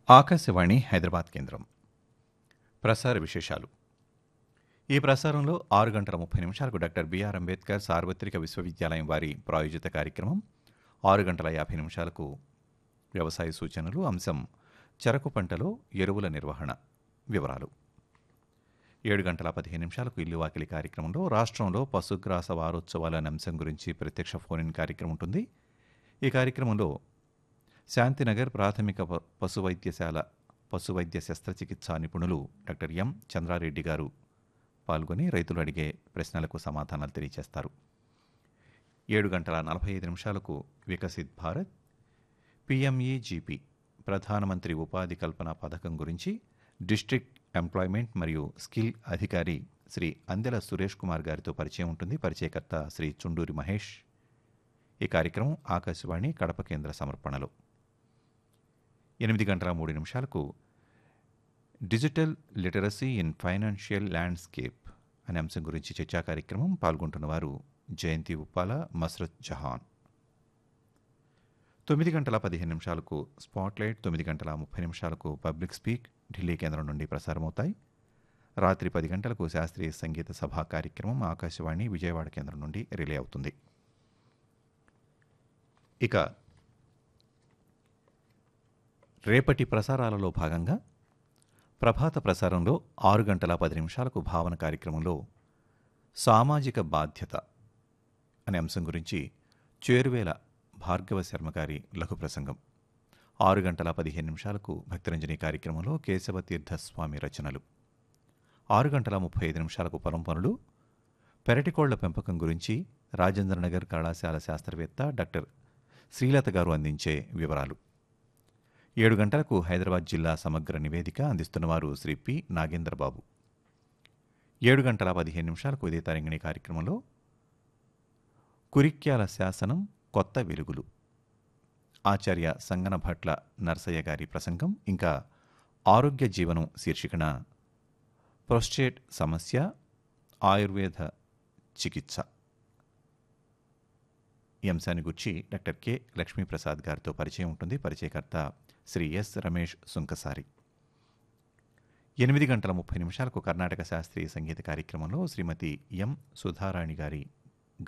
ఆకాశవాణి హైదరాబాద్ కేంద్రం ప్రసార విశేషాలు ఈ ప్రసారంలో ఆరు గంటల ముప్పై నిమిషాలకు డాక్టర్ బిఆర్ అంబేద్కర్ సార్వత్రిక విశ్వవిద్యాలయం వారి ప్రాయోజిత కార్యక్రమం ఆరు గంటల యాభై నిమిషాలకు వ్యవసాయ సూచనలు అంశం చెరకు పంటలో ఎరువుల నిర్వహణ వివరాలు ఏడు గంటల పదిహేను నిమిషాలకు ఇల్లు వాకిలి కార్యక్రమంలో రాష్ట్రంలో పశుగ్రాస వారోత్సవాల అనే అంశం గురించి ప్రత్యక్ష ఫోన్ ఇన్ కార్యక్రమం ఉంటుంది ఈ కార్యక్రమంలో శాంతినగర్ ప్రాథమిక ప- పశు వైద్యశాల పశు వైద్య శస్త్రచికిత్సా నిపుణులు డాక్టర్ ఎం చంద్రారెడ్డి గారు పాల్గొని రైతులు అడిగే ప్రశ్నలకు సమాధానాలు తెలియజేస్తారు ఏడు గంటల నలభై ఐదు నిమిషాలకు వికసిత్ భారత్ పిఎంఈజీపీ ప్రధానమంత్రి ఉపాధి కల్పన పథకం గురించి డిస్ట్రిక్ట్ ఎంప్లాయ్మెంట్ మరియు స్కిల్ అధికారి శ్రీ అందెల సురేష్ కుమార్ గారితో పరిచయం ఉంటుంది పరిచయకర్త శ్రీ చుండూరి మహేష్ ఈ కార్యక్రమం ఆకాశవాణి కడప కేంద్ర సమర్పణలో ఎనిమిది గంటల మూడు నిమిషాలకు digital literacy in financial landscape అనే అంశం గురించి చర్చా కార్యక్రమం పాల్గొంటున్నవారు జయంతి ఉప్పాల మస్రత్ జహాన్ తొమ్మిది గంటల పదిహేను నిమిషాలకు స్పాట్లైట్ తొమ్మిది గంటల ముప్పై నిమిషాలకు పబ్లిక్ స్పీక్ ఢిల్లీ కేంద్రం నుండి ప్రసారమవుతాయి రాత్రి పది గంటలకు శాస్త్రీయ సంగీత సభా కార్యక్రమం ఆకాశవాణి విజయవాడ కేంద్రం నుండి రిలే అవుతుంది ఇక రేపటి ప్రసారాలలో భాగంగా ప్రభాత ప్రసారంలో ఆరు గంటల పది నిమిషాలకు భావన కార్యక్రమంలో సామాజిక బాధ్యత అనే అంశం గురించి చేరువేల భార్గవ శర్మ గారి లఘు ప్రసంగం ఆరు గంటల పదిహేను నిమిషాలకు భక్తరంజని కార్యక్రమంలో కేశవ తీర్థస్వామి రచనలు ఆరు గంటల ముప్పై ఐదు నిమిషాలకు పొలం పనులు పెరటికోళ్ల పెంపకం గురించి రాజేంద్రనగర్ కళాశాల శాస్త్రవేత్త డాక్టర్ శ్రీలత గారు అందించే వివరాలు ఏడు గంటలకు హైదరాబాద్ జిల్లా సమగ్ర నివేదిక అందిస్తున్నవారు శ్రీ పి నాగేంద్రబాబు ఏడు గంటల పదిహేను నిమిషాలకు ఉదయ తరంగిణి కార్యక్రమంలో కురిక్యాల శాసనం కొత్త వెలుగులు ఆచార్య సంగనభట్ల నర్సయ్య గారి ప్రసంగం ఇంకా ఆరోగ్య జీవనం శీర్షికన ప్రొస్టేట్ సమస్య ఆయుర్వేద చికిత్స ఈ అంశాన్ని గురించి డాక్టర్ కె లక్ష్మీప్రసాద్ గారితో పరిచయం ఉంటుంది పరిచయకర్త శ్రీ ఎస్ రమేష్ సుంకసారి ఎనిమిది గంటల ముప్పై నిమిషాలకు కర్ణాటక శాస్త్రీయ సంగీత కార్యక్రమంలో శ్రీమతి ఎం సుధారాణి గారి